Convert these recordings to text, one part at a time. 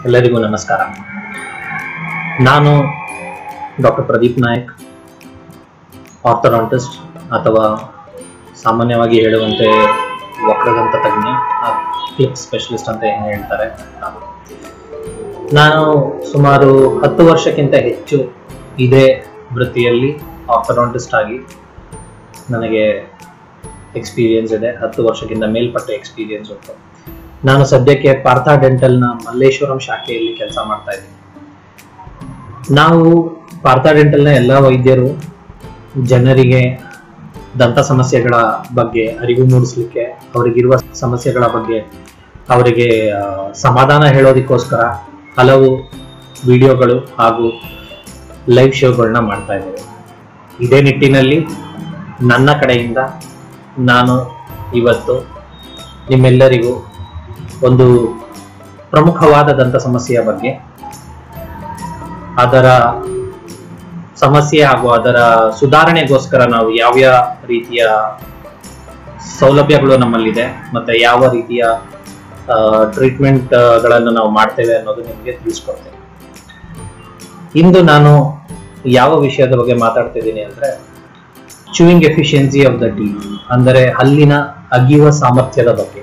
ಎಲ್ಲರಿಗೂ ನಮಸ್ಕಾರ ನಾನು ಡಾಕ್ಟರ್ ಪ್ರದೀಪ್ ನಾಯಕ್ ಆರ್ಥೋಡಾಂಟಿಸ್ಟ್ ಅಥವಾ ಸಾಮಾನ್ಯವಾಗಿ ಹೇಳುವಂತೆ ವಕ್ರದಂತ ತಜ್ಞ ಕ್ಲಿಪ್ ಸ್ಪೆಷಲಿಸ್ಟ್ ಅಂತ ಏನು ಹೇಳ್ತಾರೆ ನಾನು. ನಾನು ಸುಮಾರು ಹತ್ತು ವರ್ಷಕ್ಕಿಂತ ಹೆಚ್ಚು ಇದೇ ವೃತ್ತಿಯಲ್ಲಿ ಆರ್ಥೋಡಾಂಟಿಸ್ಟ್ ಆಗಿ ನನಗೆ ಎಕ್ಸ್ಪೀರಿಯನ್ಸ್ ಇದೆ ಹತ್ತು ವರ್ಷಕ್ಕಿಂತ ಮೇಲ್ಪಟ್ಟ ಎಕ್ಸ್ಪೀರಿಯನ್ಸ್ ಉಂಟು ನಾನು ಸದ್ಯಕ್ಕೆ ಪಾರ್ಥ ಡೆಂಟಲ್ನ ಮಲ್ಲೇಶ್ವರಂ ಶಾಖೆಯಲ್ಲಿ ಕೆಲಸ ಮಾಡ್ತಾ ಇದ್ದೀನಿ ನಾವು ಪಾರ್ಥ ಡೆಂಟಲ್ನ ಎಲ್ಲ ವೈದ್ಯರು ಜನರಿಗೆ ದಂತ ಸಮಸ್ಯೆಗಳ ಬಗ್ಗೆ ಅರಿವು ಮೂಡಿಸ್ಲಿಕ್ಕೆ ಅವರಿಗಿರುವ ಸಮಸ್ಯೆಗಳ ಬಗ್ಗೆ ಅವರಿಗೆ ಆ, ಸಮಾಧಾನ ಹೇಳೋದಕ್ಕೋಸ್ಕರ ಹಲವು ವಿಡಿಯೋಗಳು ಹಾಗೂ ಲೈವ್ ಶೋಗಳನ್ನ ಮಾಡ್ತಾ ಇದ್ದೇವೆ ಇದೇ ನಿಟ್ಟಿನಲ್ಲಿ ನನ್ನ ಕಡೆಯಿಂದ ನಾನು ಇವತ್ತು ನಿಮ್ಮೆಲ್ಲರಿಗೂ ಒಂದು ಪ್ರಮುಖವಾದ ದಂತ ಸಮಸ್ಯೆಯ ಬಗ್ಗೆ ಅದರ ಸಮಸ್ಯೆ ಹಾಗೂ ಅದರ ಸುಧಾರಣೆಗೋಸ್ಕರ ನಾವು ಯಾವ್ಯಾವ ರೀತಿಯ ಸೌಲಭ್ಯಗಳು ನಮ್ಮಲ್ಲಿದೆ ಮತ್ತೆ ಯಾವ ರೀತಿಯ ಟ್ರೀಟ್ಮೆಂಟ್ ಗಳನ್ನು ನಾವು ಮಾಡ್ತೇವೆ ಅನ್ನೋದು ನಿಮಗೆ ತಿಳಿಸ್ಕೊಡ್ತೇನೆ ಇಂದು ನಾನು ಯಾವ ವಿಷಯದ ಬಗ್ಗೆ ಮಾತಾಡ್ತಿದ್ದೀನಿ ಅಂದ್ರೆ chewing efficiency of the teeth ಅಂದರೆ ಹಲ್ಲಿನ ಅಗಿಯುವ ಸಾಮರ್ಥ್ಯದ ಬಗ್ಗೆ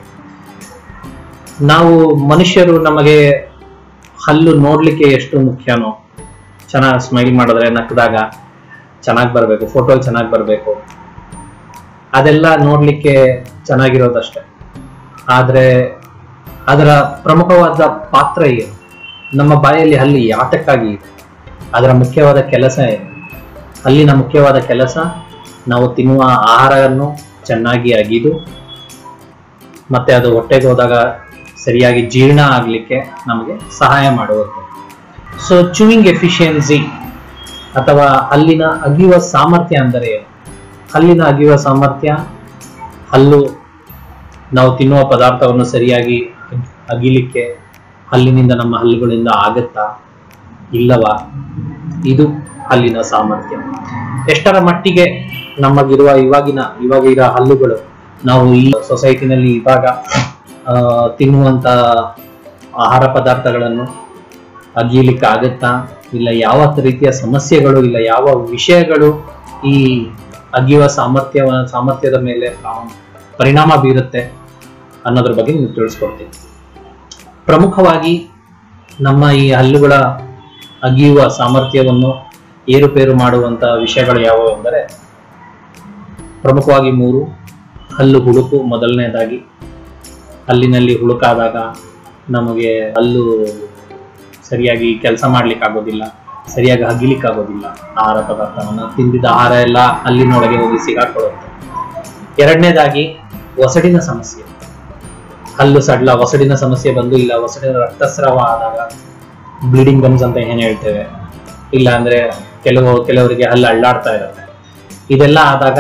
ನಾವು ಮನುಷ್ಯರು ನಮಗೆ ಹಲ್ಲು ನೋಡ್ಲಿಕ್ಕೆ ಎಷ್ಟು ಮುಖ್ಯನೋ ಚೆನ್ನಾಗಿ ಸ್ಮೈಲ್ ಮಾಡಿದ್ರೆ ನಕ್ಕದಾಗ ಚೆನ್ನಾಗಿ ಬರಬೇಕು ಫೋಟೋ ಚೆನ್ನಾಗಿ ಬರಬೇಕು ಅದೆಲ್ಲ ನೋಡ್ಲಿಕ್ಕೆ ಚೆನ್ನಾಗಿರೋದಷ್ಟೇ ಆದ್ರೆ ಅದರ ಪ್ರಮುಖವಾದ ಪಾತ್ರ ಏನು ನಮ್ಮ ಬಾಯಲ್ಲಿ ಹಲ್ಲಿ ಯಾತಕ್ಕಾಗಿ ಇದೆ ಅದರ ಮುಖ್ಯವಾದ ಕೆಲಸ ಏನು ಹಲ್ಲಿನ ಮುಖ್ಯವಾದ ಕೆಲಸ ನಾವು ತಿನ್ನುವ ಆಹಾರವನ್ನು ಚೆನ್ನಾಗಿ ಅಗಿದು ಮತ್ತೆ ಅದು ಹೊಟ್ಟೆಗೆ ಹೋದಾಗ ಸರಿಯಾಗಿ ಜೀರ್ಣ ಆಗಲಿಕ್ಕೆ ನಮಗೆ ಸಹಾಯ ಮಾಡುತ್ತೆ ಸೊ ಚೂಯಿಂಗ್ ಎಫಿಷಿಯನ್ಸಿ ಅಥವಾ ಹಲ್ಲಿನ ಅಗಿಯುವ ಸಾಮರ್ಥ್ಯ ಅಂದರೆ ಏನು ಹಲ್ಲಿನ ಅಗಿಯುವ ಸಾಮರ್ಥ್ಯ ಹಲ್ಲು ನಾವು ತಿನ್ನುವ ಪದಾರ್ಥವನ್ನು ಸರಿಯಾಗಿ ಅಗಿಲಿಕ್ಕೆ ಹಲ್ಲಿನಿಂದ ನಮ್ಮ ಹಲ್ಲುಗಳಿಂದ ಆಗತ್ತಾ ಇಲ್ಲವಾ ಇದು ಹಲ್ಲಿನ ಸಾಮರ್ಥ್ಯ ಎಷ್ಟರ ಮಟ್ಟಿಗೆ ನಮಗಿರುವ ಇವಾಗಿನ ಇವಾಗ ಇರೋ ಹಲ್ಲುಗಳು ನಾವು ಈ ಸೊಸೈಟಿನಲ್ಲಿ ಇವಾಗ ಆ, ತಿನ್ನುವಂತ ಆಹಾರ ಪದಾರ್ಥಗಳನ್ನು ಅಗಿಲಿಕ್ಕೆ ಆಗುತ್ತಾ ಇಲ್ಲ ಯಾವ ರೀತಿಯ ಸಮಸ್ಯೆಗಳು ಇಲ್ಲ ಯಾವ ವಿಷಯಗಳು ಈ ಅಗಿಯುವ ಸಾಮರ್ಥ್ಯ ಸಾಮರ್ಥ್ಯದ ಮೇಲೆ ಆ, ಪರಿಣಾಮ ಬೀರುತ್ತೆ ಅನ್ನೋದ್ರ ಬಗ್ಗೆ ನಿಮ್ಗೆ ತಿಳಿಸ್ಕೊಡ್ತೀನಿ ಪ್ರಮುಖವಾಗಿ ನಮ್ಮ ಈ ಹಲ್ಲುಗಳ ಅಗಿಯುವ ಸಾಮರ್ಥ್ಯವನ್ನು ಏರುಪೇರು ಮಾಡುವಂತ ವಿಷಯಗಳು ಯಾವುವು ಎಂದರೆ ಪ್ರಮುಖವಾಗಿ ಮೂರು ಹಲ್ಲು ಹುಳುಕು ಮೊದಲನೇದಾಗಿ ಹಲ್ಲಿನಲ್ಲಿ ಹುಳುಕಾದಾಗ ನಮಗೆ ಹಲ್ಲು ಸರಿಯಾಗಿ ಕೆಲಸ ಮಾಡ್ಲಿಕ್ಕೆ ಆಗೋದಿಲ್ಲ ಸರಿಯಾಗಿ ಹಗಿಲಿಕ್ಕೆ ಆಗೋದಿಲ್ಲ ಆಹಾರ ಪದಾರ್ಥವನ್ನ ತಿಂದಿದ್ದ ಆಹಾರ ಎಲ್ಲ ಹಲ್ಲಿನೊಳಗೆ ಹೋಗಿ ಸಿಗಾಕೊಳ್ಳುತ್ತೆ ಎರಡನೇದಾಗಿ ಒಸಡಿನ ಸಮಸ್ಯೆ ಹಲ್ಲು ಸಡ್ಲ ಒಸಡಿನ ಸಮಸ್ಯೆ ಬಂದು ಇಲ್ಲ ಒಸಡಿನ ರಕ್ತಸ್ರಾವ ಆದಾಗ ಬ್ಲೀಡಿಂಗ್ ಗಮ್ಸ್ ಅಂತ ಏನ್ ಹೇಳ್ತೇವೆ ಇಲ್ಲ ಅಂದ್ರೆ ಕೆಲವು ಕೆಲವರಿಗೆ ಹಲ್ಲು ಅಳ್ಳಾಡ್ತಾ ಇರುತ್ತೆ ಇದೆಲ್ಲ ಆದಾಗ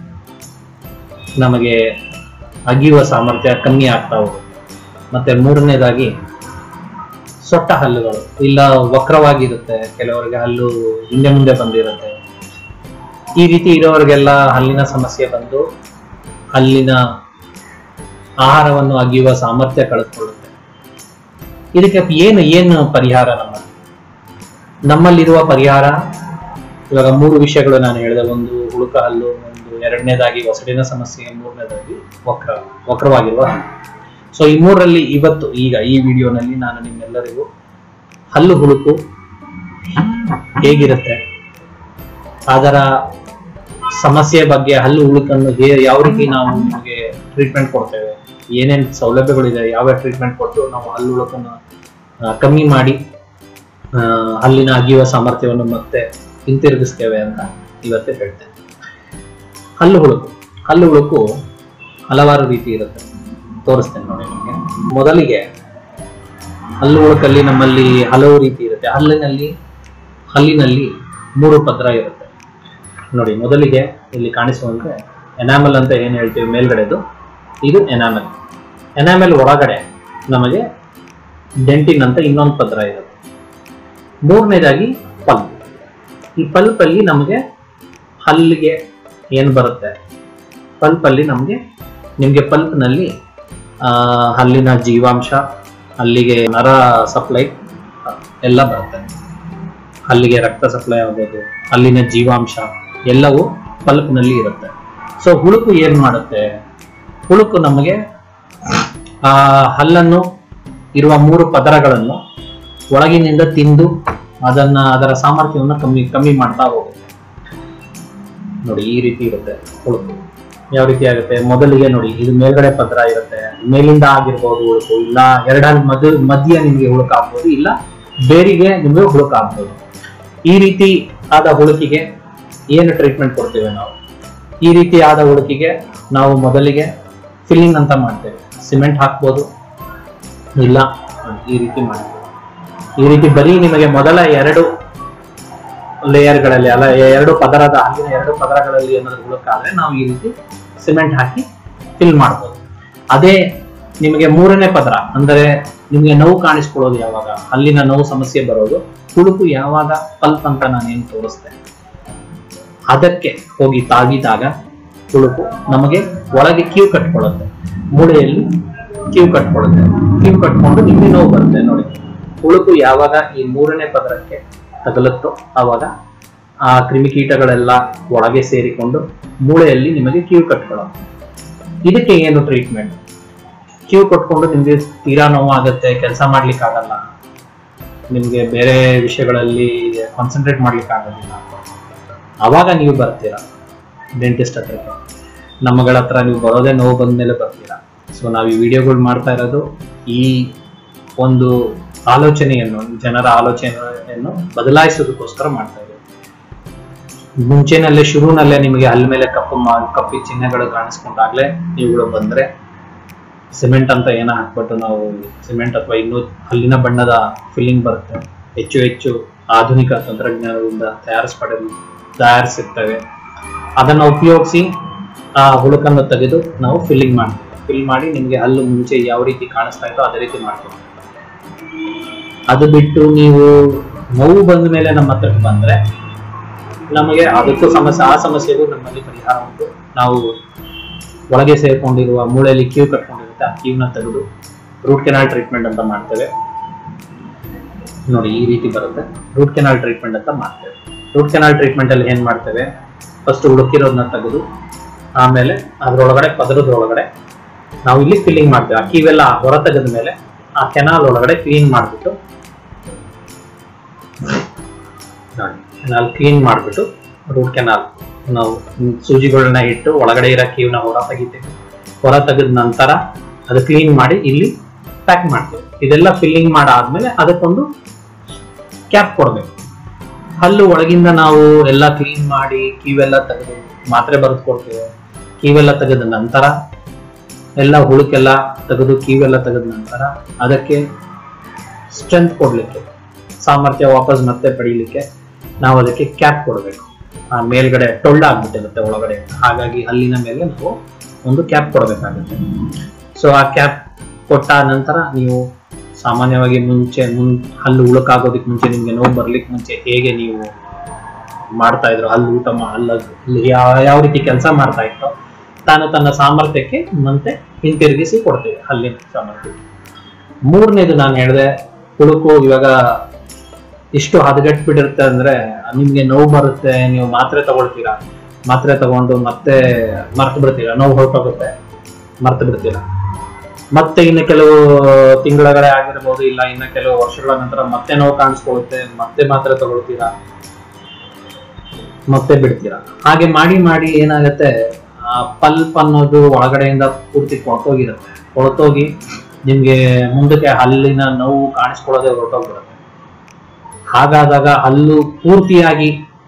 ನಮಗೆ ಅಗಿಯುವ ಸಾಮರ್ಥ್ಯ ಕಮ್ಮಿ ಆಗ್ತಾ ಹೋಗುತ್ತೆ ಮತ್ತೆ ಮೂರನೇದಾಗಿ ಸೊಟ್ಟ ಹಲ್ಲುಗಳು ಇಲ್ಲ ವಕ್ರವಾಗಿರುತ್ತೆ ಕೆಲವರಿಗೆ ಹಲ್ಲು ಹಿಂದೆ ಮುಂದೆ ಬಂದಿರುತ್ತೆ ಈ ರೀತಿ ಇರೋರಿಗೆಲ್ಲ ಹಲ್ಲಿನ ಸಮಸ್ಯೆ ಬಂದು ಹಲ್ಲಿನ ಆಹಾರವನ್ನು ಅಗಿಯುವ ಸಾಮರ್ಥ್ಯ ಕಳೆದುಕೊಳ್ಳುತ್ತೆ ಇದಕ್ಕೆ ಏನು ಏನು ಪರಿಹಾರ ನಮ್ಮಲ್ಲಿ ನಮ್ಮಲ್ಲಿರುವ ಪರಿಹಾರ ಇವಾಗ ಮೂರು ವಿಷಯಗಳು ನಾನು ಹೇಳಿದೆ ಒಂದು ಹುಳುಕ ಹಲ್ಲು ಒಂದು ಎರಡನೇದಾಗಿ ಒಸಡಿನ ಸಮಸ್ಯೆ ಮೂರನೇದಾಗಿ ವಕ್ರ ವಕ್ರವಾಗಿರುವ ಹಲ್ಲು ಸೊ ಈ ಮೂರರಲ್ಲಿ ಇವತ್ತು ಈಗ ಈ ವಿಡಿಯೋನಲ್ಲಿ ನಾನು ನಿಮ್ಮೆಲ್ಲರಿಗೂ ಹಲ್ಲು ಹುಳುಕು ಹೇಗಿರುತ್ತೆ ಅದರ ಸಮಸ್ಯೆ ಬಗ್ಗೆ ಹಲ್ಲು ಹುಳುಕನ್ನು ಹೇ ಯಾವ ರೀತಿ ನಾವು ನಿಮಗೆ ಟ್ರೀಟ್ಮೆಂಟ್ ಕೊಡ್ತೇವೆ ಏನೇನು ಸೌಲಭ್ಯಗಳಿದೆ ಯಾವ ಟ್ರೀಟ್ಮೆಂಟ್ ಕೊಟ್ಟು ನಾವು ಹಲ್ಲು ಹುಳುಕನ್ನು ಆ, ಕಮ್ಮಿ ಮಾಡಿ ಆ, ಹಲ್ಲಿನ ಅಗಿಯುವ ಸಾಮರ್ಥ್ಯವನ್ನು ಮತ್ತೆ ಹಿಂತಿರುಗಿಸ್ತೇವೆ ಅಂತ ಇವತ್ತೇ ಹೇಳ್ತೇನೆ ಹಲ್ಲು ಹುಳುಕು ಹಲ್ಲು ಹುಳುಕು ಹಲವಾರು ರೀತಿ ಇರುತ್ತೆ ತೋರಿಸ್ತೇನೆ ನೋಡಿ ನಿಮಗೆ ಮೊದಲಿಗೆ ಹಲ್ಲು ಹುಳುಕಲ್ಲಿ ನಮ್ಮಲ್ಲಿ ಹಲವು ರೀತಿ ಇರುತ್ತೆ ಹಲ್ಲಿನಲ್ಲಿ ಹಲ್ಲಿನಲ್ಲಿ ಮೂರು ಪದ್ರ ಇರುತ್ತೆ ನೋಡಿ ಮೊದಲಿಗೆ ಇಲ್ಲಿ ಕಾಣಿಸುವಂತೆ ಎನಾಮಲ್ ಅಂತ ಏನು ಹೇಳ್ತೀವಿ ಮೇಲ್ಗಡೆದು ಇದು ಎನಾಮಲ್ ಎನಾಮಲ್ ಒಳಗಡೆ ನಮಗೆ ಡೆಂಟಿನ್ ಅಂತ ಇನ್ನೊಂದು ಪದ್ರ ಇರುತ್ತೆ ಮೂರನೇದಾಗಿ ಪಲ್ಪ್ ಈ ಪಲ್ಪ್ ಅಲ್ಲಿ ನಮಗೆ ಹಲ್ಲಿಗೆ ಏನು ಬರುತ್ತೆ ಪಲ್ಪ್ ಅಲ್ಲಿ ನಮಗೆ ನಿಮಗೆ ಪಲ್ಪ್ನಲ್ಲಿ ಹಲ್ಲಿನ ಜೀವಾಂಶ ಅಲ್ಲಿಗೆ ನರ ಸಪ್ಲೈ ಎಲ್ಲ ಬರುತ್ತೆ ಅಲ್ಲಿಗೆ ರಕ್ತ ಸಪ್ಲೈ ಆಗೋದು ಅಲ್ಲಿನ ಜೀವಾಂಶ ಎಲ್ಲವೂ ಪಲ್ಪ್ನಲ್ಲಿ ಇರುತ್ತೆ ಸೊ ಹುಳುಕು ಏನ್ ಮಾಡುತ್ತೆ ಹುಳುಕು ನಮಗೆ ಆ ಹಲ್ಲನ್ನು ಇರುವ ಮೂರು ಪದರಗಳನ್ನು ಒಳಗಿನಿಂದ ತಿಂದು ಅದನ್ನ ಅದರ ಸಾಮರ್ಥ್ಯವನ್ನು ಕಮ್ಮಿ ಕಮ್ಮಿ ಮಾಡ್ತಾ ಹೋಗುತ್ತೆ ನೋಡಿ ಈ ರೀತಿ ಇರುತ್ತೆ ಹುಳುಕು ಯಾವ ರೀತಿ ಆಗುತ್ತೆ ಮೊದಲಿಗೆ ನೋಡಿ ಇದು ಮೇಲ್ಗಡೆ ಪದರ ಇರುತ್ತೆ ಮೇಲಿಂದ ಆಗಿರ್ಬೋದು ಹುಳುಕು ಇಲ್ಲ ಎರಡಲ್ಲಿ ಮಧ್ಯ ಮಧ್ಯ ನಿಮಗೆ ಹುಳುಕು ಆಗ್ಬೋದು ಇಲ್ಲ ಬೇರಿಗೆ ನಿಮಗೆ ಹುಳುಕು ಆಗ್ಬೋದು ಈ ರೀತಿ ಆದ ಹುಳುಕಿಗೆ ಏನು ಟ್ರೀಟ್ಮೆಂಟ್ ಕೊಡ್ತೇವೆ ನಾವು ಈ ರೀತಿ ಆದ ಹುಳುಕಿಗೆ ನಾವು ಮೊದಲಿಗೆ ಫಿಲ್ಲಿಂಗ್ ಅಂತ ಮಾಡ್ತೇವೆ ಸಿಮೆಂಟ್ ಹಾಕ್ಬೋದು ಇಲ್ಲ ಈ ರೀತಿ ಮಾಡ್ತೇವೆ ಈ ರೀತಿ ಬರೀ ನಿಮಗೆ ಮೊದಲ ಎರಡು ಲೇಯರ್ಗಳಲ್ಲಿ ಅಲ್ಲ ಎರಡು ಪದರದ ಅಲ್ಲಿನ ಎರಡು ಪದರಗಳಲ್ಲಿ ಏನಾದ್ರು ಹುಳುಕಾದ್ರೆ ನಾವು ಈ ರೀತಿ ಸಿಮೆಂಟ್ ಹಾಕಿ ಫಿಲ್ ಮಾಡ್ಬೋದು ಅದೇ ನಿಮಗೆ ಮೂರನೇ ಪದರ ಅಂದರೆ ನಿಮಗೆ ನೋವು ಕಾಣಿಸ್ಕೊಳ್ಳೋದು ಯಾವಾಗ ಅಲ್ಲಿನ ನೋವು ಸಮಸ್ಯೆ ಬರೋದು ಹುಳುಕು ಯಾವಾಗ ಪಲ್ಪ್ ಅಂತ ನಾನೇನು ತೋರಿಸ್ತೆ ಅದಕ್ಕೆ ಹೋಗಿ ತಾಗಿದಾಗ ಹುಳುಕು ನಮಗೆ ಒಳಗೆ ಕ್ಯೂ ಕಟ್ಕೊಳ್ಳುತ್ತೆ ಮೂಳೆಯಲ್ಲಿ ಕ್ಯೂ ಕಟ್ಕೊಳ್ಳುತ್ತೆ ಕ್ಯೂ ಕಟ್ಕೊಂಡು ನಿಮಗೆ ನೋವು ಬರುತ್ತೆ ನೋಡಿ ಹುಳುಕು ಯಾವಾಗ ಈ ಮೂರನೇ ಪದರಕ್ಕೆ ತಗಲುತ್ತೋ ಆವಾಗ ಆ ಕ್ರಿಮಿಕೀಟಗಳೆಲ್ಲ ಒಳಗೆ ಸೇರಿಕೊಂಡು ಮೂಳೆಯಲ್ಲಿ ನಿಮಗೆ ಕ್ಯೂ ಕಟ್ಕೊಳ್ಳುತ್ತೆ ಇದಕ್ಕೆ ಏನು ಟ್ರೀಟ್ಮೆಂಟ್ ಕ್ಯೂ ಕೊಟ್ಕೊಂಡು ನಿಮಗೆ ತೀರಾ ನೋವಾಗುತ್ತೆ ಕೆಲಸ ಮಾಡ್ಲಿಕ್ಕೆ ಆಗಲ್ಲ ನಿಮಗೆ ಬೇರೆ ವಿಷಯಗಳಲ್ಲಿ ಕಾನ್ಸಂಟ್ರೇಟ್ ಮಾಡ್ಲಿಕ್ಕೆ ಆಗೋದಿಲ್ಲ ಅವಾಗ ನೀವು ಬರ್ತೀರಾ ಡೆಂಟಿಸ್ಟ್ ಹತ್ರಕ್ಕೆ ನಮ್ಮಗಳ ಹತ್ರ ನೀವು ಬರೋದೇ ನೋವು ಬಂದ ಮೇಲೆ ಬರ್ತೀರಾ ಸೊ ನಾವು ಈ ವಿಡಿಯೋಗಳು ಮಾಡ್ತಾ ಇರೋದು ಈ ಒಂದು ಆಲೋಚನೆಯನ್ನು ಜನರ ಆಲೋಚನೆಯನ್ನು ಬದಲಾಯಿಸೋದಕ್ಕೋಸ್ಕರ ಮಾಡ್ತಾ ಇದ್ದೀವಿ ಮುಂಚೆನಲ್ಲೇ ಶುರುನಲ್ಲೇ ನಿಮಗೆ ಹಲ್ ಮೇಲೆ ಕಪ್ಪು ಮಾ- ಕಪ್ಪಿ ಚಿಹ್ನೆಗಳು ಕಾಣಿಸ್ಕೊಂಡಾಗ್ಲೇ ನೀವುಗಳು ಬಂದ್ರೆ ಸಿಮೆಂಟ್ ಅಂತ ಏನೋ ಹಾಕ್ಬಿಟ್ಟು ನಾವು ಸಿಮೆಂಟ್ ಅಥವಾ ಇನ್ನೂ ಹಲ್ಲಿನ ಬಣ್ಣದ ಫಿಲ್ಲಿಂಗ್ ಬರುತ್ತೆ ಹೆಚ್ಚು ಹೆಚ್ಚು ಆಧುನಿಕ ತಂತ್ರಜ್ಞಾನದಿಂದ ತಯಾರಿಸ್ಪಡಲು ತಯಾರಿಸಿರ್ತೇವೆ ಅದನ್ನು ಉಪಯೋಗಿಸಿ ಆ ಹುಳುಕನ್ನು ತೆಗೆದು ನಾವು ಫಿಲ್ಲಿಂಗ್ ಮಾಡ್ತೀವಿ ಫಿಲ್ ಮಾಡಿ ನಿಮಗೆ ಹಲ್ಲು ಮುಂಚೆ ಯಾವ ರೀತಿ ಕಾಣಿಸ್ತಾ ಇತ್ತೋ ಅದೇ ರೀತಿ ಮಾಡ್ತೀವಿ ಅದು ಬಿಟ್ಟು ನೀವು ನೋವು ಬಂದ ಮೇಲೆ ನಮ್ಮ ಹತ್ರಕ್ಕೆ ಬಂದ್ರೆ ನಮಗೆ ಅದಕ್ಕೂ ಸಮಸ್ಯೆ ಆ ಸಮಸ್ಯೆಗೂ ನಮ್ಮಲ್ಲಿ ಪರಿಹಾರ ಉಂಟು ನಾವು ಒಳಗೆ ಸೇರ್ಕೊಂಡಿರುವ ಮೂಳೆಯಲ್ಲಿ ಕ್ಯೂ ಕಟ್ಕೊಂಡಿರುತ್ತೆ ಆ ಕ್ಯೂನ ತೆಗೆದು ರೂಟ್ ಕೆನಾಲ್ ಟ್ರೀಟ್ಮೆಂಟ್ ಅಂತ ಮಾಡ್ತೇವೆ ನೋಡಿ ಈ ರೀತಿ ಬರುತ್ತೆ ರೂಟ್ ಕೆನಾಲ್ ಟ್ರೀಟ್ಮೆಂಟ್ ಅಂತ ಮಾಡ್ತೇವೆ ರೂಟ್ ಕೆನಾಲ್ ಟ್ರೀಟ್ಮೆಂಟ್ ಅಲ್ಲಿ ಏನ್ ಮಾಡ್ತೇವೆ ಫಸ್ಟ್ ಹುಡುಕಿರೋದನ್ನ ತೆಗೆದು ಆಮೇಲೆ ಅದ್ರೊಳಗಡೆ ಪದರದ ಒಳಗಡೆ ನಾವು ಇಲ್ಲಿ ಫಿಲ್ಲಿಂಗ್ ಮಾಡ್ತೇವೆ ಆ ಕೀವೆಲ್ಲ ಹೊರ ತೆಗೆದ ಮೇಲೆ ಆ ಕೆನಾಲ್ ಒಳಗಡೆ ಕ್ಲೀನ್ ಮಾಡಿಬಿಟ್ಟು ನೋಡಿ ಕೆನಾಲ್ ಕ್ಲೀನ್ ಮಾಡಿಬಿಟ್ಟು ರೂಟ್ ಕೆನಾಲ್ ನಾವು ಸೂಜಿಗಳನ್ನ ಇಟ್ಟು ಒಳಗಡೆ ಇರೋ ಕೀವ್ನ ಹೊರ ತೆಗಿತೇವೆ ಹೊರ ತೆಗೆದ ನಂತರ ಅದು ಕ್ಲೀನ್ ಮಾಡಿ ಇಲ್ಲಿ ಪ್ಯಾಕ್ ಮಾಡ್ತೇವೆ ಇದೆಲ್ಲ ಫಿಲ್ಲಿಂಗ್ ಮಾಡಾದ್ಮೇಲೆ ಅದಕ್ಕೊಂದು ಕ್ಯಾಪ್ ಕೊಡ್ಬೇಕು ಹಲ್ಲು ಒಳಗಿಂದ ನಾವು ಎಲ್ಲ ಕ್ಲೀನ್ ಮಾಡಿ ಕೀವೆಲ್ಲ ತೆಗೆದು ಮಾತ್ರೆ ಬರೆದು ಕೊಡ್ತೇವೆ ಕೀವೆಲ್ಲ ತೆಗೆದ ನಂತರ ಎಲ್ಲ ಹುಳುಕೆಲ್ಲ ತೆಗೆದು ಕೀವೆಲ್ಲ ತೆಗೆದ ನಂತರ ಅದಕ್ಕೆ ಸ್ಟ್ರೆಂತ್ ಕೊಡ್ಲಿಕ್ಕೆ ಸಾಮರ್ಥ್ಯ ವಾಪಸ್ ಮತ್ತೆ ಪಡೀಲಿಕ್ಕೆ ನಾವು ಅದಕ್ಕೆ ಕ್ಯಾಪ್ ಕೊಡಬೇಕು ಆ ಮೇಲ್ಗಡೆ ಟೊಳ್ಳಾಗ್ಬಿಟ್ಟಿರುತ್ತೆ ಒಳಗಡೆ ಹಾಗಾಗಿ ಹಲ್ಲಿನ ಮೇಲೆ ನಾವು ಒಂದು ಕ್ಯಾಪ್ ಕೊಡಬೇಕಾಗುತ್ತೆ ಸೊ ಆ ಕ್ಯಾಪ್ ಕೊಟ್ಟ ನಂತರ ನೀವು ಸಾಮಾನ್ಯವಾಗಿ ಮುಂಚೆ ಮುನ್ ಹಲ್ಲು ಉಳುಕಾಗೋದಕ್ಕೆ ಮುಂಚೆ ನಿಮಗೆ ನೋವು ಬರ್ಲಿಕ್ಕೆ ಮುಂಚೆ ಹೇಗೆ ನೀವು ಮಾಡ್ತಾ ಇದ್ರು ಹಲ್ಲು ಊಟ ಮಾ ಹಲ್ಲು ಹಲ್ಲು ಯಾವ ಯಾವ ರೀತಿ ಕೆಲಸ ಮಾಡ್ತಾ ಇತ್ತೋ ತಾನು ತನ್ನ ಸಾಮರ್ಥ್ಯಕ್ಕೆ ಮತ್ತೆ ಹಿಂತಿರುಗಿಸಿ ಕೊಡ್ತೇವೆ ಹಲ್ಲಿನ ಸಾಮರ್ಥ್ಯಕ್ಕೆ ಮೂರನೇದು ನಾನು ಹೇಳಿದೆ ಹುಳುಕು ಇವಾಗ ಇಷ್ಟು ಹದಗೆಟ್ಬಿಟ್ಟಿರುತ್ತೆ ಅಂದ್ರೆ ನಿಮ್ಗೆ ನೋವು ಬರುತ್ತೆ ನೀವು ಮಾತ್ರೆ ತಗೊಳ್ತೀರಾ ಮಾತ್ರೆ ತಗೊಂಡು ಮತ್ತೆ ಮರ್ತು ಬಿಡ್ತೀರಾ ನೋವು ಹೊರಟೋಗುತ್ತೆ ಮರ್ತು ಬಿಡ್ತೀರಾ ಮತ್ತೆ ಇನ್ನು ಕೆಲವು ತಿಂಗಳಗಳೇ ಆಗಿರ್ಬೋದು ಇಲ್ಲ ಇನ್ನು ಕೆಲವು ವರ್ಷಗಳ ನಂತರ ಮತ್ತೆ ನೋವು ಕಾಣಿಸ್ಕೊಳ್ಳುತ್ತೆ ಮತ್ತೆ ಮಾತ್ರೆ ತಗೊಳ್ತೀರಾ ಮತ್ತೆ ಬಿಡ್ತೀರಾ ಹಾಗೆ ಮಾಡಿ ಮಾಡಿ ಏನಾಗುತ್ತೆ ಆ ಪಲ್ಪ್ ಅನ್ನೋದು ಒಳಗಡೆಯಿಂದ ಪೂರ್ತಿ ಕೊಳ್ತೋಗಿರುತ್ತೆ ಕೊಳ್ತೋಗಿ ನಿಮ್ಗೆ ಮುಂದಕ್ಕೆ ಹಲ್ಲಿನ ನೋವು ಕಾಣಿಸ್ಕೊಳ್ಳೋದೇ ಹೊರಟೋಗ್ಬಿಡುತ್ತೆ ಹಾಗಾದಾಗ ಹಲ್ಲು ಪೂರ್ತಿಯಾಗಿ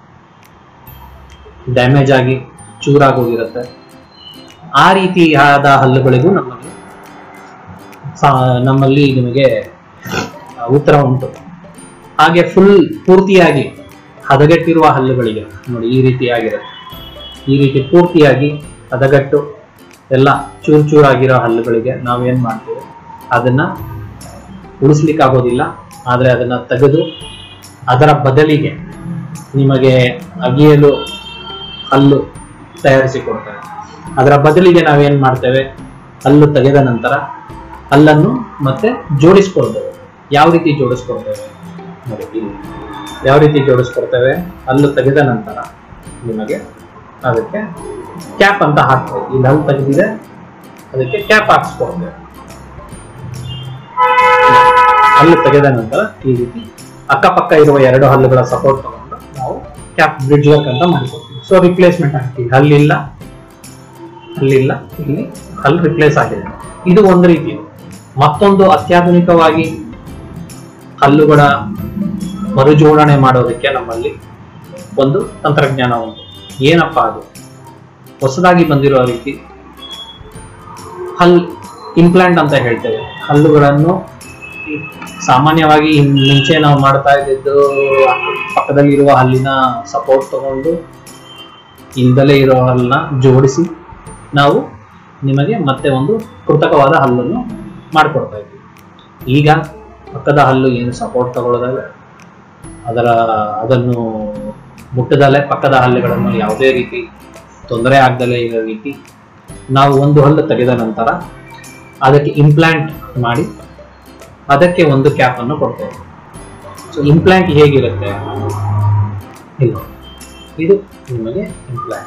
ಡ್ಯಾಮೇಜ್ ಆಗಿ ಚೂರಾಗೋಗಿರುತ್ತೆ ಆ ರೀತಿಯಾದ ಹಲ್ಲುಗಳಿಗೂ ನಮ್ಮಲ್ಲಿ ಸಾ- ನಮ್ಮಲ್ಲಿ ನಿಮಗೆ ಉತ್ತರ ಉಂಟು ಹಾಗೆ ಫುಲ್ ಪೂರ್ತಿಯಾಗಿ ಹದಗೆಟ್ಟಿರುವ ಹಲ್ಲುಗಳಿಗೆ ನೋಡಿ ಈ ರೀತಿಯಾಗಿರುತ್ತೆ ಈ ರೀತಿ ಪೂರ್ತಿಯಾಗಿ ಹದಗಟ್ಟು ಎಲ್ಲ ಚೂರ್ ಚೂರಾಗಿರೋ ಹಲ್ಲುಗಳಿಗೆ ನಾವೇನ್ ಮಾಡ್ತೀವಿ ಅದನ್ನ ಉಳಿಸ್ಲಿಕ್ಕೆ ಆಗೋದಿಲ್ಲ ಆದ್ರೆ ಅದನ್ನ ತೆಗೆದು ಅದರ ಬದಲಿಗೆ ನಿಮಗೆ ಅಗಿಯಲು ಹಲ್ಲು ತಯಾರಿಸಿ ಕೊಡ್ತೇವೆ ಅದರ ಬದಲಿಗೆ ನಾವೇನ್ ಮಾಡ್ತೇವೆ ಹಲ್ಲು ತೆಗೆದ ನಂತರ ಹಲ್ಲನ್ನು ಮತ್ತೆ ಜೋಡಿಸ್ಕೊಳ್ತೇವೆ ಯಾವ ರೀತಿ ಜೋಡಿಸ್ಕೊಳ್ತೇವೆ ನೋಡಿ ಇಲ್ಲಿ ಯಾವ ರೀತಿ ಜೋಡಿಸ್ಕೊಡ್ತೇವೆ ಹಲ್ಲು ತೆಗೆದ ನಂತರ ನಿಮಗೆ ಅದಕ್ಕೆ ಕ್ಯಾಪ್ ಅಂತ ಹಾಕ್ತೇವೆ ಇಲ್ಲಿ ಹಲ್ಲು ತೆಗೆದಿದೆ ಅದಕ್ಕೆ ಕ್ಯಾಪ್ ಹಾಕ್ಸ್ಕೊಡ್ತೇವೆ ಹಲ್ಲು ತೆಗೆದ ನಂತರ ಈ ರೀತಿ ಅಕ್ಕಪಕ್ಕ ಇರುವ ಎರಡು ಹಲ್ಲುಗಳ ಸಪೋರ್ಟ್ ತಗೊಂಡು ನಾವು ಕ್ಯಾಪ್ ಬ್ರಿಡ್ಜ್ ವರ್ಕ್ ಅಂತ ಮಾಡಿಕೊಡ್ತೀವಿ ಸೊ ರಿಪ್ಲೇಸ್ಮೆಂಟ್ ಆಗ್ತೀವಿ ಹಲ್ಲಿಲ್ಲ ಹಲ್ಲಿಲ್ಲ ಇಲ್ಲಿ ಹಲ್ಲು ರಿಪ್ಲೇಸ್ ಆಗಿದೆ ಇದು ಒಂದು ರೀತಿ ಮತ್ತೊಂದು ಅತ್ಯಾಧುನಿಕವಾಗಿ ಹಲ್ಲುಗಳ ಮರುಜೋಡಣೆ ಮಾಡೋದಕ್ಕೆ ನಮ್ಮಲ್ಲಿ ಒಂದು ತಂತ್ರಜ್ಞಾನ ಉಂಟು ಏನಪ್ಪಾ ಅದು ಹೊಸದಾಗಿ ಬಂದಿರೋ ರೀತಿ ಹಲ್ ಇಂಪ್ಲಾಂಟ್ ಅಂತ ಹೇಳ್ತೇವೆ ಹಲ್ಲುಗಳನ್ನು ಸಾಮಾನ್ಯವಾಗಿ ಇನ್ ಮುಂಚೆ ನಾವು ಮಾಡ್ತಾ ಇದ್ದಿದ್ದು ಪಕ್ಕದಲ್ಲಿರುವ ಹಲ್ಲಿನ ಸಪೋರ್ಟ್ ತಗೊಂಡು ಇಲ್ದಲೇ ಇರೋ ಹಲ್ಲನ್ನ ಜೋಡಿಸಿ ನಾವು ನಿಮಗೆ ಮತ್ತೆ ಒಂದು ಕೃತಕವಾದ ಹಲ್ಲನ್ನು ಮಾಡಿಕೊಡ್ತಾ ಇದ್ವಿ ಈಗ ಪಕ್ಕದ ಹಲ್ಲು ಏನು ಸಪೋರ್ಟ್ ತಗೊಳ್ಳೋದಲ್ಲ ಅದರ ಅದನ್ನು ಮುಟ್ಟದಲ್ಲೇ ಪಕ್ಕದ ಹಲ್ಲುಗಳನ್ನು ಯಾವುದೇ ರೀತಿ ತೊಂದರೆ ಆಗದಲ್ಲೇ ಇರೋ ರೀತಿ ನಾವು ಒಂದು ಹಲ್ಲು ತೆಗೆದ ನಂತರ ಅದಕ್ಕೆ ಇಂಪ್ಲಾಂಟ್ ಮಾಡಿ ಅದಕ್ಕೆ ಒಂದು ಕ್ಯಾಪ್ ಅನ್ನು ಕೊಡ್ತೇವೆ ಸೊ ಇಂಪ್ಲಾಂಟ್ ಹೇಗಿರುತ್ತೆ ಇಲ್ಲ ಇದು ನಿಮಗೆ ಇಂಪ್ಲಾಂಟ್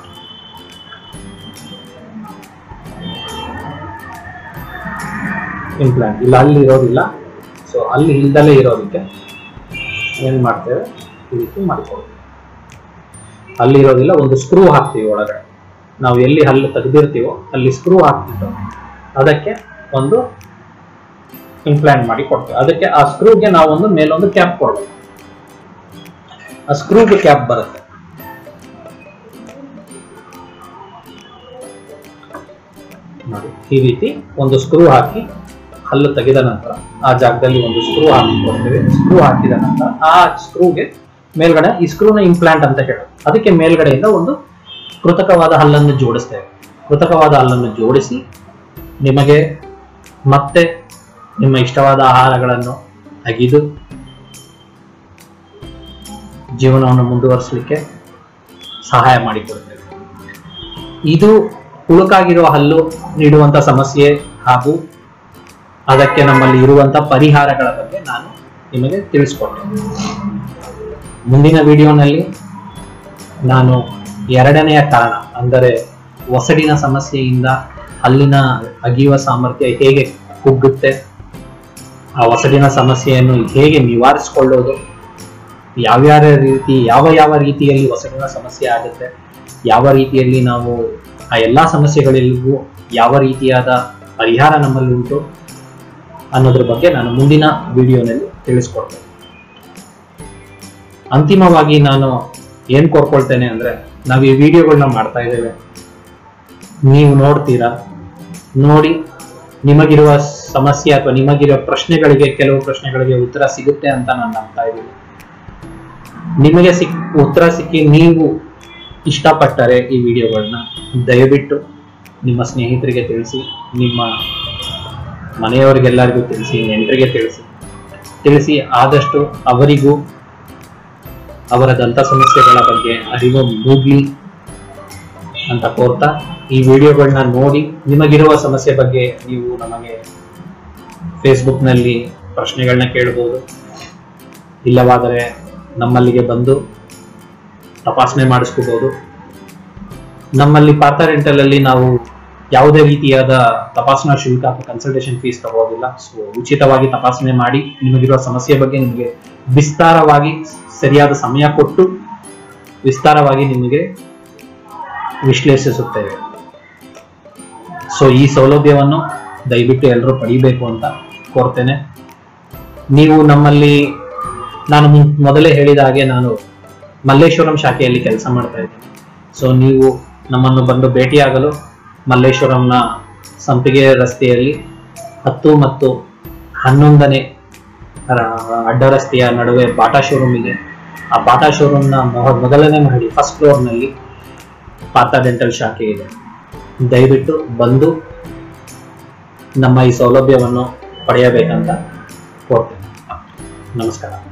ಇಂಪ್ಲಾಂಟ್ ಇಲ್ಲ ಅಲ್ಲಿ ಇರೋದಿಲ್ಲ ಸೊ ಅಲ್ಲಿ ಇಲ್ದಲೇ ಇರೋದಕ್ಕೆ ಏನು ಮಾಡ್ತೇವೆ ಈ ರೀತಿ ಮಾಡ್ಕೊಳ್ತೀವಿ ಅಲ್ಲಿ ಇರೋದಿಲ್ಲ ಒಂದು ಸ್ಕ್ರೂ ಹಾಕ್ತೀವಿ ಒಳಗಡೆ ನಾವು ಎಲ್ಲಿ ಹಲ್ಲು ತೆಗೆದಿರ್ತೀವೋ ಅಲ್ಲಿ ಸ್ಕ್ರೂ ಹಾಕ್ಬಿಟ್ಟು ಅದಕ್ಕೆ ಒಂದು ಇಂಪ್ಲಾಂಟ್ ಮಾಡಿ ಕೊಡ್ತೇವೆ ಅದಕ್ಕೆ ಆ ಸ್ಕ್ರೂಗೆ ನಾವು ಒಂದು ಮೇಲೊಂದು ಕ್ಯಾಪ್ ಕೊಡ್ಬೇಕು ಆ ಸ್ಕ್ರೂಗೆ ಕ್ಯಾಪ್ ಬರುತ್ತೆ ನೋಡಿ ಈ ರೀತಿ ಒಂದು ಸ್ಕ್ರೂ ಹಾಕಿ ಹಲ್ಲು ತೆಗೆದ ನಂತರ ಆ ಜಾಗದಲ್ಲಿ ಒಂದು ಸ್ಕ್ರೂ ಹಾಕಿ ಕೊಡ್ತೇವೆ ಸ್ಕ್ರೂ ಹಾಕಿದ ನಂತರ ಆ ಸ್ಕ್ರೂಗೆ ಮೇಲ್ಗಡೆ ಈ ಸ್ಕ್ರೂನ ಇಂಪ್ಲಾಂಟ್ ಅಂತ ಹೇಳೋದು ಅದಕ್ಕೆ ಮೇಲ್ಗಡೆಯಿಂದ ಒಂದು ಕೃತಕವಾದ ಹಲ್ಲನ್ನು ಜೋಡಿಸ್ತೇವೆ ಕೃತಕವಾದ ಹಲ್ಲನ್ನು ಜೋಡಿಸಿ ನಿಮಗೆ ಮತ್ತೆ ನಿಮ್ಮ ಇಷ್ಟವಾದ ಆಹಾರಗಳನ್ನು ಅಗಿದು ಜೀವನವನ್ನು ಮುಂದುವರಿಸಲಿಕ್ಕೆ ಸಹಾಯ ಮಾಡಿಕೊಡ್ತೇವೆ ಇದು ಹುಳುಕಾಗಿರುವ ಹಲ್ಲು ನೀಡುವಂತ ಸಮಸ್ಯೆ ಹಾಗೂ ಅದಕ್ಕೆ ನಮ್ಮಲ್ಲಿ ಇರುವಂತ ಪರಿಹಾರಗಳ ಬಗ್ಗೆ ನಾನು ನಿಮಗೆ ತಿಳಿಸ್ಕೊಟ್ಟೆ ಮುಂದಿನ ವಿಡಿಯೋನಲ್ಲಿ ನಾನು ಎರಡನೆಯ ಕಾರಣ ಅಂದರೆ ಒಸಡಿನ ಸಮಸ್ಯೆಯಿಂದ ಹಲ್ಲಿನ ಅಗಿಯುವ ಸಾಮರ್ಥ್ಯ ಹೇಗೆ ಕುಗ್ಗುತ್ತೆ ಆ ಒಸಡಿನ ಸಮಸ್ಯೆಯನ್ನು ಹೇಗೆ ನಿವಾರಿಸಿಕೊಳ್ಳೋದು ಯಾವ್ಯಾವ ರೀತಿ ಯಾವ ಯಾವ ರೀತಿಯಲ್ಲಿ ಒಸಡಿನ ಸಮಸ್ಯೆ ಆಗುತ್ತೆ ಯಾವ ರೀತಿಯಲ್ಲಿ ನಾವು ಆ ಎಲ್ಲ ಸಮಸ್ಯೆಗಳಿಗೂ ಯಾವ ರೀತಿಯಾದ ಪರಿಹಾರ ನಮ್ಮಲ್ಲಿ ಉಂಟು ಅನ್ನೋದ್ರ ಬಗ್ಗೆ ನಾನು ಮುಂದಿನ ವಿಡಿಯೋನಲ್ಲಿ ತಿಳಿಸ್ಕೊಡ್ತೇನೆ ಅಂತಿಮವಾಗಿ ನಾನು ಏನ್ ಕೋರ್ಕೊಳ್ತೇನೆ ಅಂದ್ರೆ ನಾವು ಈ ವಿಡಿಯೋಗಳನ್ನ ಮಾಡ್ತಾ ಇದ್ದೇವೆ ನೀವು ನೋಡ್ತೀರಾ ನೋಡಿ ನಿಮಗಿರುವ ಸಮಸ್ಯೆ ಅಥವಾ ನಿಮಗಿರುವ ಪ್ರಶ್ನೆಗಳಿಗೆ ಕೆಲವು ಪ್ರಶ್ನೆಗಳಿಗೆ ಉತ್ತರ ಸಿಗುತ್ತೆ ಅಂತ ನಾನು ನಂಬ್ತಾ ಇದ್ದೀನಿ ನಿಮಗೆ ಸಿಕ್ ಉತ್ತರ ಸಿಕ್ಕಿ ನೀವು ಇಷ್ಟಪಟ್ಟರೆ ಈ ವಿಡಿಯೋಗಳನ್ನ ದಯವಿಟ್ಟು ನಿಮ್ಮ ಸ್ನೇಹಿತರಿಗೆ ತಿಳಿಸಿ ನಿಮ್ಮ ಮನೆಯವರಿಗೆಲ್ಲರಿಗೂ ತಿಳಿಸಿ ನೆಂಟರಿಗೆ ತಿಳಿಸಿ ತಿಳಿಸಿ ಆದಷ್ಟು ಅವರಿಗೂ ಅವರ ದಂತ ಸಮಸ್ಯೆಗಳ ಬಗ್ಗೆ ಅರಿವು ಮೂಡ್ಲಿ ಅಂತ ಕೋರ್ತಾ ಈ ವಿಡಿಯೋಗಳನ್ನ ನೋಡಿ ನಿಮಗಿರುವ ಸಮಸ್ಯೆ ಬಗ್ಗೆ ನೀವು ನಮಗೆ ಫೇಸ್ಬುಕ್ನಲ್ಲಿ ಪ್ರಶ್ನೆಗಳನ್ನ ಕೇಳ್ಬೋದು ಇಲ್ಲವಾದರೆ ನಮ್ಮಲ್ಲಿಗೆ ಬಂದು ತಪಾಸಣೆ ಮಾಡಿಸ್ಕೋಬಹುದು ನಮ್ಮಲ್ಲಿ ಪಾರ್ಥ ರೆಂಟಲ್ ಅಲ್ಲಿ ನಾವು ಯಾವುದೇ ರೀತಿಯಾದ ತಪಾಸಣಾ ಶುಲ್ಕ ಅಥವಾ ಕನ್ಸಲ್ಟೇಷನ್ ಫೀಸ್ ತಗೋದಿಲ್ಲ ಸೊ ಉಚಿತವಾಗಿ ತಪಾಸಣೆ ಮಾಡಿ ನಿಮಗಿರುವ ಸಮಸ್ಯೆ ಬಗ್ಗೆ ನಿಮಗೆ ವಿಸ್ತಾರವಾಗಿ ಸರಿಯಾದ ಸಮಯ ಕೊಟ್ಟು ವಿಸ್ತಾರವಾಗಿ ನಿಮಗೆ ವಿಶ್ಲೇಷಿಸುತ್ತೇವೆ ಸೊ ಈ ಸೌಲಭ್ಯವನ್ನು ದಯವಿಟ್ಟು ಎಲ್ಲರೂ ಪಡಿಬೇಕು ಅಂತ ಕೋರ್ತೇನೆ ನೀವು ನಮ್ಮಲ್ಲಿ ನಾನು ಮುಂ- ಮೊದಲೇ ಹೇಳಿದ ಹಾಗೆ ನಾನು ಮಲ್ಲೇಶ್ವರಂ ಶಾಖೆಯಲ್ಲಿ ಕೆಲಸ ಮಾಡ್ತಾ ಇದ್ದೀನಿ ಸೊ ನೀವು ನಮ್ಮನ್ನು ಬಂದು ಭೇಟಿಯಾಗಲು ಮಲ್ಲೇಶ್ವರಂನ ಸಂಪಿಗೆ ರಸ್ತೆಯಲ್ಲಿ ಹತ್ತು ಮತ್ತು ಹನ್ನೊಂದನೇ ರ- ಅಡ್ಡ ರಸ್ತೆಯ ನಡುವೆ ಬಾಟಾ ಶೋರೂಮ್ ಇದೆ ಆ ಬಾಟಾ ಶೋರೂಮ್ನ ಮೊಹ- ಮೊದಲನೇ ಮಹಡಿ ಫಸ್ಟ್ ಫ್ಲೋರ್ನಲ್ಲಿ ಪಾತ ಡೆಂಟಲ್ ಶಾಖೆ ಇದೆ ದಯವಿಟ್ಟು ಬಂದು ನಮ್ಮ ಈ ಸೌಲಭ್ಯವನ್ನು ಪಡೆಯಬೇಕಂತ ಕೋರ್ತೇನೆ ನಮಸ್ಕಾರ